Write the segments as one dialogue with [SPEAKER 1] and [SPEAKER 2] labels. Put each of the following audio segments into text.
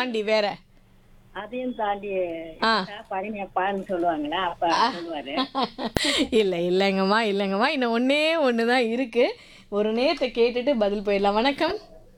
[SPEAKER 1] தாண்டி வேற
[SPEAKER 2] அதையும் தாண்டி
[SPEAKER 1] ஆ.
[SPEAKER 2] பழனியப்பான்னு சொல்லுவாங்களா அப்ப சொல்லுவாரு
[SPEAKER 1] இல்லை இல்லைங்கம்மா இல்லைங்கம்மா இன்னும் ஒண்ணே ஒன்று தான் இருக்கு ஒரு நேரத்தை கேட்டுட்டு பதில் போயிடலாம் வணக்கம்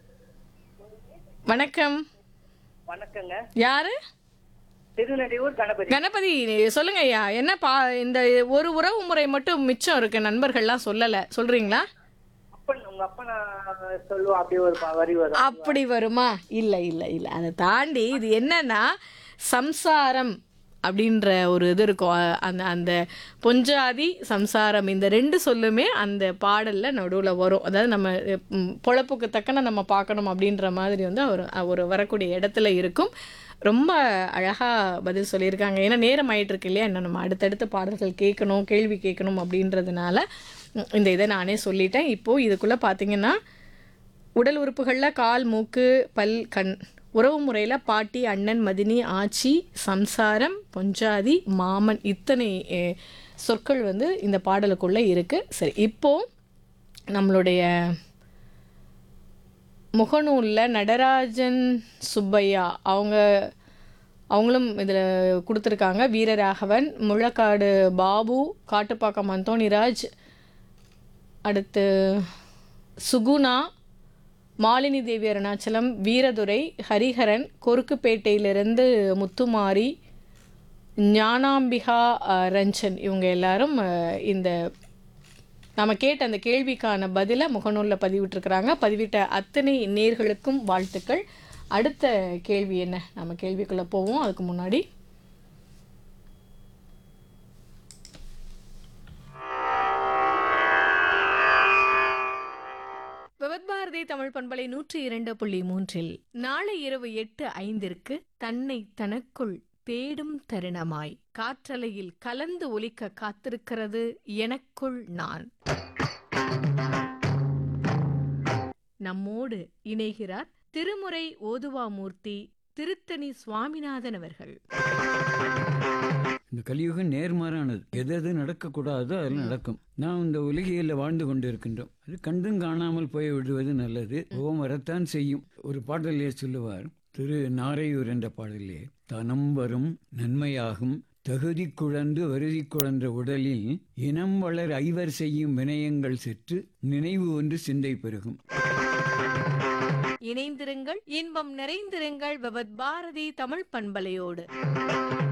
[SPEAKER 1] வணக்கம்
[SPEAKER 2] வணக்கங்க
[SPEAKER 1] யாரு
[SPEAKER 2] திருநெல்வேலூர் கணபதி
[SPEAKER 1] கணபதி சொல்லுங்க ஐயா என்ன பா இந்த ஒரு உறவு முறை மட்டும் மிச்சம் இருக்கு நண்பர்கள்லாம் சொல்லல சொல்றீங்களா
[SPEAKER 2] அப்பன் உங்க அப்பா சொல்லுவோம் அப்படி ஒரு ப- வரி வரும்
[SPEAKER 1] அப்படி வருமா இல்லை இல்லை இல்லை அதை தாண்டி இது என்னன்னா சம்சாரம் அப்படின்ற ஒரு இது இருக்கும் அ- அந்த அந்த பொஞ்சாதி சம்சாரம் இந்த ரெண்டு சொல்லுமே அந்த பாடலில் நடுவில் வரும் அதாவது நம்ம ம், பொழப்புக்கு தக்கன நம்ம பார்க்கணும் அப்படின்ற மாதிரி வந்து ஒரு ஒரு வரக்கூடிய இடத்துல இருக்கும் ரொம்ப அழகாக பதில் சொல்லியிருக்காங்க ஏன்னா நேரம் ஆயிட்டு இருக்கு இல்லையா இன்னும் நம்ம அடுத்தடுத்த பாடல்கள் கேட்கணும் கேள்வி கேட்கணும் அப்படின்றதுனால ம், இந்த இதை நானே சொல்லிட்டேன் இப்போது இதுக்குள்ளே பார்த்தீங்கன்னா உடல் உறுப்புகளில் கால் மூக்கு பல் கண் உறவு முறையில் பாட்டி அண்ணன் மதினி ஆச்சி சம்சாரம் பொஞ்சாதி மாமன் இத்தனை அஹ், சொற்கள் வந்து இந்த பாடலுக்குள்ளே இருக்குது சரி இப்போது நம்மளுடைய முகநூலில் நடராஜன் சுப்பையா அவங்க அவங்களும் இதில் கொடுத்துருக்காங்க வீரராகவன் முழக்காடு பாபு காட்டுப்பாக்கம் அந்தோணிராஜ் அடுத்து சுகுணா மாலினி தேவி அருணாச்சலம் வீரதுரை ஹரிஹரன் கொருக்குப்பேட்டையிலிருந்து முத்துமாரி ஞானாம்பிகா அஹ், ரஞ்சன் இவங்க எல்லாரும் அஹ், இந்த நம்ம கேட்ட அந்த கேள்விக்கான பதிலை முகநூலில் பதிவிட்டிருக்கிறாங்க பதிவிட்ட அத்தனை நேர்களுக்கும் வாழ்த்துக்கள் அடுத்த கேள்வி என்ன நம்ம கேள்விக்குள்ளே போவோம் அதுக்கு முன்னாடி விவத்பாரதி தமிழ் பண்பலை நூற்றி இரண்டு புள்ளி மூன்றில் நாளை இரவு எட்டு ஐந்திற்கு தன்னை தனக்குள் தேடும் தருணமாய் காற்றலையில் கலந்து ஒலிக்க காத்திருக்கிறது எனக்குள் நான் நம்மோடு இணைகிறார் திருமுறை ஓதுவாமூர்த்தி திருத்தணி சுவாமிநாதன் அவர்கள்
[SPEAKER 3] இந்த கலியுகம் நேர்மாறானது எது எது நடக்கக்கூடாதோ அதெல்லாம் நடக்கும் நாம் இந்த உலகியில் வாழ்ந்து கொண்டு இருக்கின்றோம் அது கண்டும் காணாமல் போய் விடுவது நல்லது ஓம் வரத்தான் செய்யும் ஒரு பாடலே சொல்லுவார் திரு நாரையூர் என்ற பாடலே தனம் வரும் நன்மையாகும் தகுதி குழந்து வருதி குழன்ற உடலில் இனம் வளர் ஐவர் செய்யும் வினயங்கள் செற்று நினைவு ஒன்று சிந்தை பெருகும்
[SPEAKER 1] இணைந்திருங்கள் இன்பம் நிறைந்திருங்கள் விவத் பாரதி தமிழ் பண்பலையோடு